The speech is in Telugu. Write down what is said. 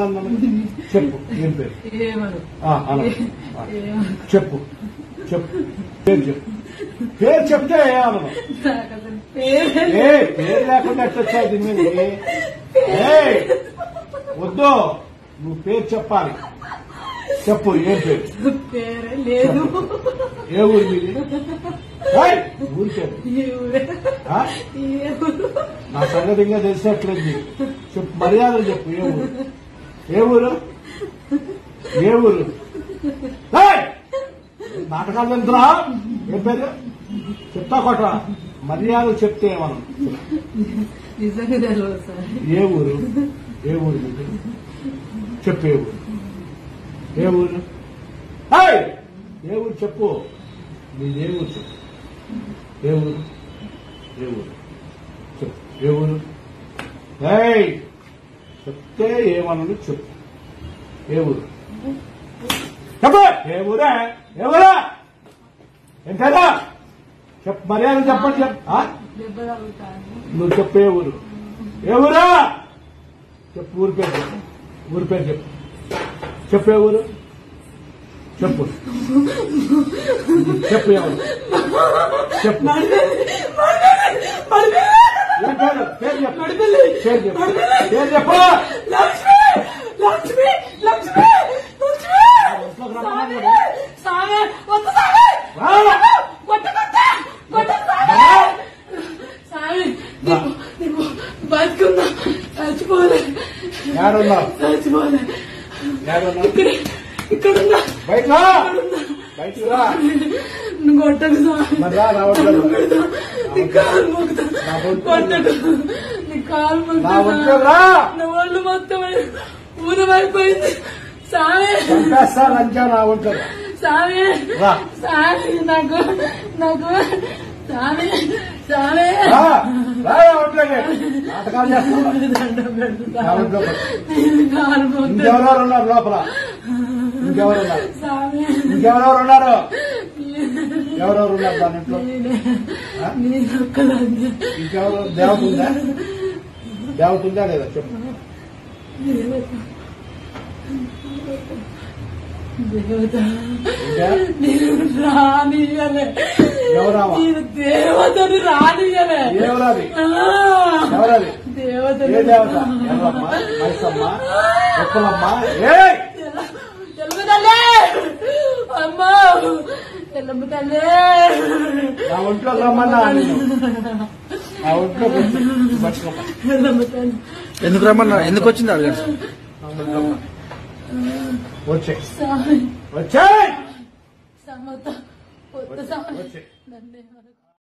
చెప్పు ఏం పేరు ఏమను ఆ, అలా. ఆ, ఏమను చెప్పు చెప్పు పేరు చెప్పు పేరు చెప్తే ఏమను నాకు అసలు పేరే ఏ పేరు లేకుండా ఎట్టొచ్చావు దీని మీదకి? ఏయ్, వద్దు నువ్వు పేరు చెప్పాలి చెప్పు ఏం పేరు పేరే లేదు ఏ ఊరు మీది ఏయ్, ఊరి పేరు ఈ ఊరే ఆ? ఈ ఊరు నా సంగతి ఇంకా తెలిసినట్లేదు నీకు. చెప్పు మర్యాదలు చెప్పు ఏ ఊరు ఏ ఊరు ఏ ఊరు ఏయ్! నాటకాలు వెళ్తున్నా ఏం పేరు చెప్తా కొట్రా మర్యాదలు చెప్తే మనం నిజంగా తెలియదు సార్ ఏ ఊరు ఏ ఊరు మీది? చెప్పు ఏ ఊరు ఏ ఊరు ఏయ్! ఏ ఊరు చెప్పు నీది ఏ ఊరు చెప్పు ఏ ఊరు ఏ ఊరు చెప్పు ఏ ఊరు ఏయ్ చెప్తే ఏమన్నది చెప్పు ఏ ఊరు చెప్పు ఏ ఊరే ఏ ఊరా ఏం కదా చెప్పు మర్యాద చెప్పండి చెప్పు ఆ? దెబ్బ తగులుతాను నువ్వు చెప్పు ఏ ఊరు ఏ ఊరా చెప్పు ఊరి పేరు చెప్పు ఊరి పేరు చెప్పు చెప్పు ఏ ఊరు చెప్పు చెప్పు ఏ ఊరు చెప్పు ఏం పేరు పేరు చెప్పు పేరు చెప్పు పేరు చెప్పు లక్ష్మి లక్ష్మి లక్ష్మి లక్ష్మి ఇంట్లోకి సామి రమ్మన్నాడు. సామి వద్దు సామి రా. కొట్ట కొట్ట కొట్ట సామి రా. సామి రా. నీకు నీకు బతుకుందా చచ్చిపోలే ఏడున్నావు చచ్చిపోలే ఏడున్నావు ఇక్కడ ఇక్కడ ఉన్నా బయట రా బయటికి రా నువ్వు కొట్టకు సామి మరి రా రావట్లేదు నీ కాలు మొక్కుతా నా ఒంట్లో కొట్టకు నీ కాలు నా ఒంట్లో మొక్కుతా రా నా ఒళ్ళు మొత్తం ఊరమైపోయింది సామి చంపేస్తా లంచా నా ఒంట్లో సామి రా. సామి నాకు నాకు సామి సామి రా రా నా ఒంట్లోకి నాటకాలు చేస్తున్నా దండం పెడుతున్నా. నా ఒంట్లోకి నేను కాలు మొక్కుతా. ఇంకెవరెవరు ఉన్నారు లోపల ఇంకెవరు ఉన్నారు సామి ఇంకెవరెవరు ఉన్నారు ఎవరెవరు ఉన్నారు దాని ఇంట్లో నేనే ఆ? నేను ఒక్కదాన్ని ఇంకెవరు దేవత ఉందా దేవత ఉందా లేదా చెప్పు దేవత ఇంకా నేను రానియలే ఎవరావా? నేను దేవతను రానియలే ఎవరది ఆ, ఎవరది దేవతను ఏ దేవత ఎర్రమ్మ మైసమ్మ ఉప్పలమ్మ ఏయ్ తెలుగు తల్లి అమ్మా తెలుగు తల్లి నా ఒంట్లో రమ్మన్నా నేను నా ఒంట్లో పట్టుకోమ్మ తెలుగు తల్లి ఎందుకు రమ్మన్నా ఎందుకు వచ్చింది అడగండి వచ్చే సామి వచ్చే సమత పొత్తు సామి వచ్చే నన్ను